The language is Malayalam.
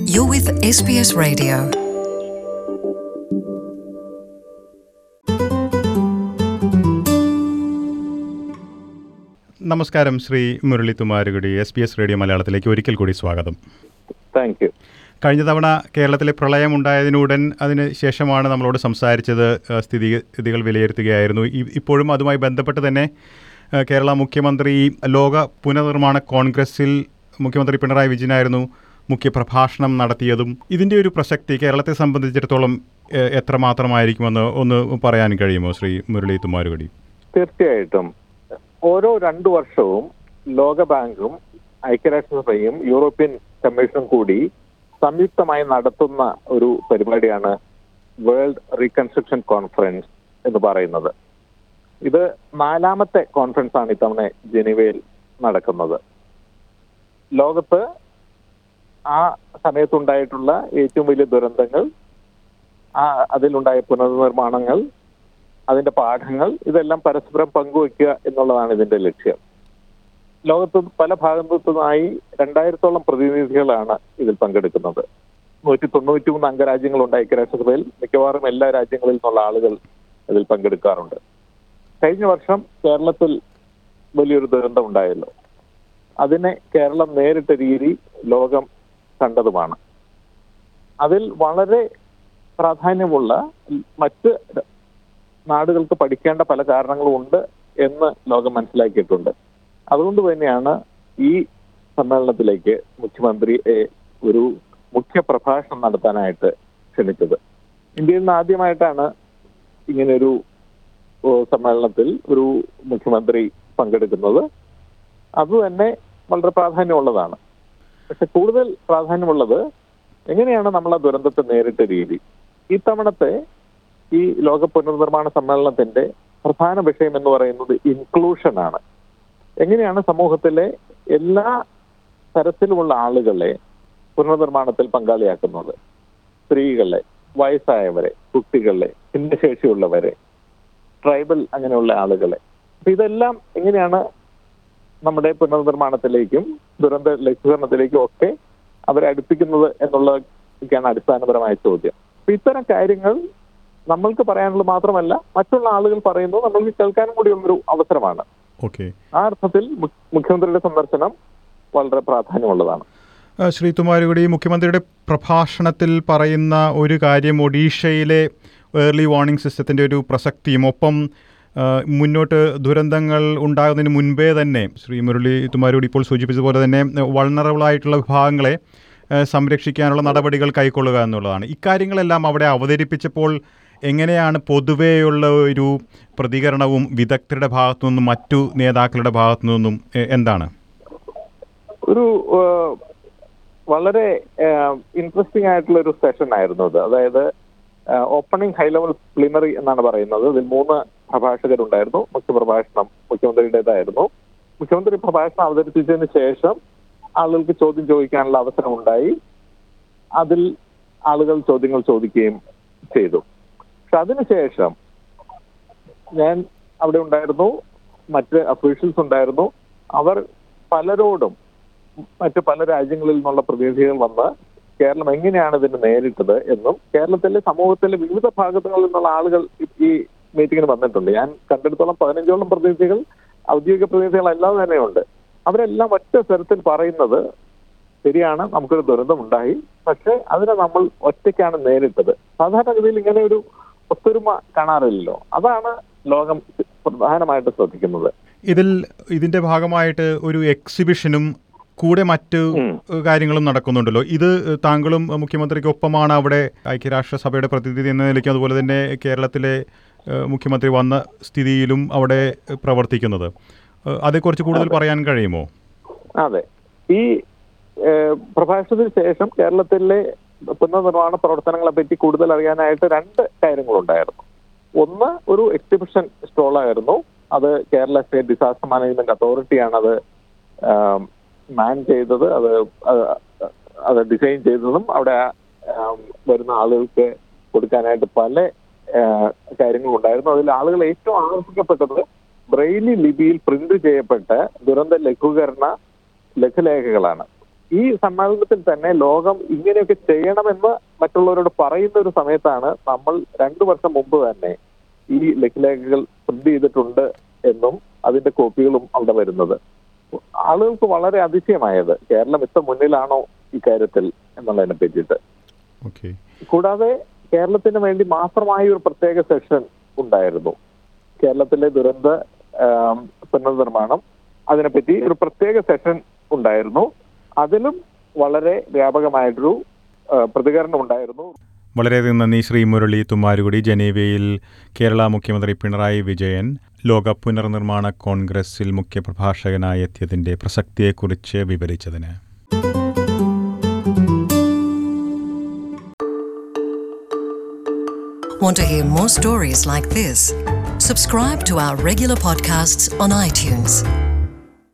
You're with SBS Radio. നമസ്കാരം Shri Murali Thummarukudy S B S radio മലയാളത്തിലേക്ക് ഒരിക്കൽ കൂടി സ്വാഗതം താങ്ക് യു കഴിഞ്ഞ തവണ കേരളത്തിലെ പ്രളയം ഉണ്ടായതിനുടൻ അതിന് ശേഷമാണ് നമ്മളോട് സംസാരിച്ചത് ഏഹ് സ്ഥിതിഗതികൾ വിലയിരുത്തുകയായിരുന്നു ഇ- ഇപ്പോഴും അതുമായി ബന്ധപ്പെട്ട് തന്നെ ഏഹ് കേരള മുഖ്യമന്ത്രി ലോക പുനർനിർമ്മാണ കോൺഗ്രസിൽ മുഖ്യമന്ത്രി പിണറായി വിജയനായിരുന്നു മുഖ്യ പ്രഭാഷണം നടത്തിയതും ഇതിൻ്റെ ഒരു പ്രസക്തി കേരളത്തെ സംബന്ധിച്ചിടത്തോളം ഏഹ് എത്രമാത്രമായിരിക്കുമെന്ന് ഒന്ന് പറയാൻ കഴിയുമോ ശ്രീ മുരളി തുമാരുകുടി തീർച്ചയായിട്ടും ഓരോ രണ്ടു വർഷവും ലോകബാങ്കും ഐക്യരാഷ്ട്രസഭയും യൂറോപ്യൻ കമ്മീഷനും കൂടി സംയുക്തമായി നടത്തുന്ന ഒരു പരിപാടിയാണ് വേൾഡ് റീകൺസ്ട്രക്ഷൻ കോൺഫറൻസ് എന്ന് പറയുന്നത് ഇത് നാലാമത്തെ കോൺഫറൻസ് ആണ് ഇത്തവണ ജനീവയിൽ നടക്കുന്നത് ലോകത്ത് ആ സമയത്തുണ്ടായിട്ടുള്ള ഏറ്റവും വലിയ ദുരന്തങ്ങൾ ആ അതിലുണ്ടായ പുനർനിർമ്മാണങ്ങൾ അതിന്റെ പാഠങ്ങൾ ഇതെല്ലാം പരസ്പരം പങ്കുവെക്കുക എന്നുള്ളതാണ് ഇതിന്റെ ലക്ഷ്യം ലോകത്ത് പല ഭാഗത്തു നിന്നായി രണ്ടായിരത്തോളം പ്രതിനിധികളാണ് ഇതിൽ പങ്കെടുക്കുന്നത് നൂറ്റി തൊണ്ണൂറ്റി മൂന്ന് അംഗരാജ്യങ്ങളുണ്ട് ഐക്യരാഷ്ട്രസഭയിൽ മിക്കവാറും എല്ലാ രാജ്യങ്ങളിൽ നിന്നുള്ള ആളുകൾ ഇതിൽ പങ്കെടുക്കാറുണ്ട് കഴിഞ്ഞ വർഷം കേരളത്തിൽ വലിയൊരു ദുരന്തം ഉണ്ടായല്ലോ അതിനെ കേരളം നേരിട്ട രീതി ലോകം കണ്ടതുമാണ് അതിൽ വളരെ പ്രാധാന്യമുള്ള മറ്റ് നാടുകൾക്ക് പഠിക്കേണ്ട പല കാരണങ്ങളും ഉണ്ട് എന്ന് ലോകം മനസ്സിലാക്കിയിട്ടുണ്ട് അതുകൊണ്ട് തന്നെയാണ് ഈ സമ്മേളനത്തിലേക്ക് മുഖ്യമന്ത്രിയെ ഒരു മുഖ്യ പ്രഭാഷണം നടത്താനായിട്ട് ക്ഷണിച്ചത് ഇന്ത്യയിൽ നിന്ന് ആദ്യമായിട്ടാണ് ഇങ്ങനെയൊരു ഓ, സമ്മേളനത്തിൽ ഒരു മുഖ്യമന്ത്രി പങ്കെടുക്കുന്നത് അത് തന്നെ വളരെ പ്രാധാന്യമുള്ളതാണ് പക്ഷെ കൂടുതൽ പ്രാധാന്യമുള്ളത് എങ്ങനെയാണ് നമ്മൾ ആ ദുരന്തത്തെ നേരിട്ട രീതി ഇത്തവണത്തെ ഈ ലോക പുനർനിർമ്മാണ സമ്മേളനത്തിന്റെ പ്രധാന വിഷയം എന്ന് പറയുന്നത് ഇൻക്ലൂഷൻ ആണ് എങ്ങനെയാണ് സമൂഹത്തിലെ എല്ലാ തരത്തിലുമുള്ള ആളുകളെ പുനർനിർമ്മാണത്തിൽ പങ്കാളിയാക്കുന്നത് സ്ത്രീകളെ വയസ്സായവരെ കുട്ടികളെ ഭിന്നശേഷിയുള്ളവരെ ട്രൈബൽ അങ്ങനെയുള്ള ആളുകളെ അപ്പൊ ഇതെല്ലാം എങ്ങനെയാണ് നമ്മുടെ പുനർനിർമ്മാണത്തിലേക്കും ദുരന്ത ലഘൂകരണത്തിലേക്കും ഒക്കെ അവരെ അടുപ്പിക്കുന്നത് എന്നുള്ളതൊക്കെയാണ് അടിസ്ഥാനപരമായ ചോദ്യം അപ്പൊ ഇത്തരം കാര്യങ്ങൾ നമ്മൾക്ക് പറയാനുള്ളത് മാത്രമല്ല മറ്റുള്ള ആളുകൾ പറയുന്നത് നമ്മൾക്ക് കേൾക്കാനും കൂടിയുള്ളൊരു അവസരമാണ് ഓക്കെ ആ അർത്ഥത്തിൽ മു- മുഖ്യമന്ത്രിയുടെ സന്ദർശനം വളരെ പ്രാധാന്യമുള്ളതാണ് ഏഹ് ശ്രീ തുമാരുകുടി മുഖ്യമന്ത്രിയുടെ പ്രഭാഷണത്തിൽ പറയുന്ന ഒരു കാര്യം ഒഡീഷയിലെ ഏർലി വാർണിംഗ് സിസ്റ്റത്തിൻ്റെ ഒരു പ്രസക്തിയും ഒപ്പം ഏഹ് മുന്നോട്ട് ദുരന്തങ്ങൾ ഉണ്ടാകുന്നതിന് മുൻപേ തന്നെ ശ്രീ മുരളി തുമാരുകുടി ഇപ്പോൾ സൂചിപ്പിച്ചതുപോലെ തന്നെ വൾണറബിൾ ആയിട്ടുള്ള വിഭാഗങ്ങളെ ഏഹ് സംരക്ഷിക്കാനുള്ള നടപടികൾ കൈക്കൊള്ളുക എന്നുള്ളതാണ് ഇക്കാര്യങ്ങളെല്ലാം അവിടെ അവതരിപ്പിച്ചപ്പോൾ എങ്ങനെയാണ് പൊതുവെയുള്ള ഒരു പ്രതികരണവും വിദഗ്ധരുടെ ഭാഗത്തു നിന്നും മറ്റു നേതാക്കളുടെ ഭാഗത്തു നിന്നും എ- എന്താണ് ഒരു ഏഹ്, വളരെ ഇൻട്രസ്റ്റിംഗ് ആയിട്ടുള്ള ഒരു സെഷൻ ആയിരുന്നു അത് അതായത് ഓപ്പണിംഗ് ഹൈ ലെവൽ പ്ലിനറി എന്നാണ് പറയുന്നത് ഇതിൽ മൂന്ന് പ്രഭാഷകരുണ്ടായിരുന്നു മുഖ്യ പ്രഭാഷണം മുഖ്യമന്ത്രിയുടേതായിരുന്നു മുഖ്യമന്ത്രി പ്രഭാഷണം അവതരിപ്പിച്ചതിന് ശേഷം ആളുകൾക്ക് ചോദ്യം ചോദിക്കാനുള്ള അവസരം ഉണ്ടായി അതിൽ ആളുകൾ ചോദ്യങ്ങൾ ചോദിക്കുകയും ചെയ്തു പക്ഷെ അതിനുശേഷം ഞാൻ അവിടെ ഉണ്ടായിരുന്നു മറ്റ് അഫീഷ്യൽസ് ഉണ്ടായിരുന്നു അവർ പലരോടും മറ്റ് പല രാജ്യങ്ങളിൽ നിന്നുള്ള പ്രതിനിധികൾ വന്ന് കേരളം എങ്ങനെയാണ് ഇതിനെ നേരിട്ടത് എന്നും കേരളത്തിലെ സമൂഹത്തിലെ വിവിധ ഭാഗങ്ങളിൽ നിന്നുള്ള ആളുകൾ ഈ- ഈ മീറ്റിങ്ങിന് വന്നിട്ടുണ്ട് ഞാൻ കണ്ടെടുത്തോളം പതിനഞ്ചോളം പ്രതിനിധികൾ ഔദ്യോഗിക പ്രതിനിധികൾ അല്ലാതെ തന്നെയുണ്ട് അവരെല്ലാം ഒറ്റ സ്വരത്തിൽ പറയുന്നത് ശരിയാണ് നമുക്കൊരു ദുരന്തം ഉണ്ടായി പക്ഷെ അതിനെ നമ്മൾ ഒറ്റയ്ക്കാണ് നേരിട്ടത് സാധാരണഗതിയിൽ ഇങ്ങനെ ഒരു ഒത്തൊരുമ കാണാറില്ലല്ലോ അതാണ് ലോകം പ്രധാനമായിട്ട് ശ്രദ്ധിക്കുന്നത് ഇതിൽ ഇതിന്റെ ഭാഗമായിട്ട് ഒരു എക്സിബിഷനും കൂടെ മറ്റ് ഉം. കാര്യങ്ങളും നടക്കുന്നുണ്ടല്ലോ ഇത് താങ്കളും മുഖ്യമന്ത്രിക്കൊപ്പമാണ് അവിടെ ഐക്യരാഷ്ട്രസഭയുടെ പ്രതിനിധി എന്ന നിലയ്ക്ക് അതുപോലെ തന്നെ കേരളത്തിലെ ഏഹ്, മുഖ്യമന്ത്രി വന്ന സ്ഥിതിയിലും അവിടെ പ്രവർത്തിക്കുന്നത് ഏഹ്, അതേക്കുറിച്ച് കൂടുതൽ പറയാൻ കഴിയുമോ അതെ ഈ ഏഹ്, പ്രഭാഷണത്തിന് ശേഷം കേരളത്തിലെ പുനർനിർമ്മാണ പ്രവർത്തനങ്ങളെ പറ്റി കൂടുതൽ അറിയാനായിട്ട് രണ്ട് കാര്യങ്ങളുണ്ടായിരുന്നു ഒന്ന് ഒരു എക്സിബിഷൻ സ്റ്റോളായിരുന്നു അത് കേരള സ്റ്റേറ്റ് ഡിസാസ്റ്റർ മാനേജ്മെന്റ് അതോറിറ്റിയാണ് അത് ആം, മാൻ ചെയ്തത് അത് അത് അത് ഡിസൈൻ ചെയ്തതും അവിടെ ആം, വരുന്ന ആളുകൾക്ക് കൊടുക്കാനായിട്ട് പല ആ, കാര്യങ്ങളുണ്ടായിരുന്നു അതിൽ ആളുകൾ ഏറ്റവും ആകർഷിക്കപ്പെട്ടത് ബ്രെയിലി ലിപിയിൽ പ്രിന്റ് ചെയ്യപ്പെട്ട ദുരന്ത ലഘൂകരണ ലഘുലേഖകളാണ് ഈ സമ്മേളനത്തിൽ തന്നെ ലോകം ഇങ്ങനെയൊക്കെ ചെയ്യണമെന്ന് മറ്റുള്ളവരോട് പറയുന്ന ഒരു സമയത്താണ് നമ്മൾ രണ്ടു വർഷം മുമ്പ് തന്നെ ഈ ലഘുലേഖകൾ പ്രിന്റ് ചെയ്തിട്ടുണ്ട് എന്നും അതിന്റെ കോപ്പികളും അവിടെ വരുന്നത് ആളുകൾക്ക് വളരെ അതിശയമായത് കേരളം ഇത്ര മുന്നിലാണോ ഇക്കാര്യത്തിൽ എന്നുള്ളതിനെ പറ്റിയിട്ട് ഓക്കെ കൂടാതെ കേരളത്തിന് വേണ്ടി മാത്രമായ ഒരു പ്രത്യേക സെഷൻ ഉണ്ടായിരുന്നു കേരളത്തിലെ ദുരന്ത ആം, പുനർനിർമ്മാണം അതിനെപ്പറ്റി ഒരു പ്രത്യേക സെഷൻ ഉണ്ടായിരുന്നു അതിലും വളരെ വ്യാപകമായിട്ടൊരു ആ, പ്രതികരണം ഉണ്ടായിരുന്നു വളരെയധികം നന്ദി ശ്രീ മുരളി തുമ്മാരുകുടി ജനീവയിൽ കേരള മുഖ്യമന്ത്രി പിണറായി വിജയൻ ലോക പുനർനിർമ്മാണ കോൺഗ്രസിൽ മുഖ്യപ്രഭാഷകനായി എത്തിയതിൻ്റെ പ്രസക്തിയെക്കുറിച്ച് വിവരിച്ചതിന് Want to hear more stories like this? Subscribe to our regular podcasts on iTunes.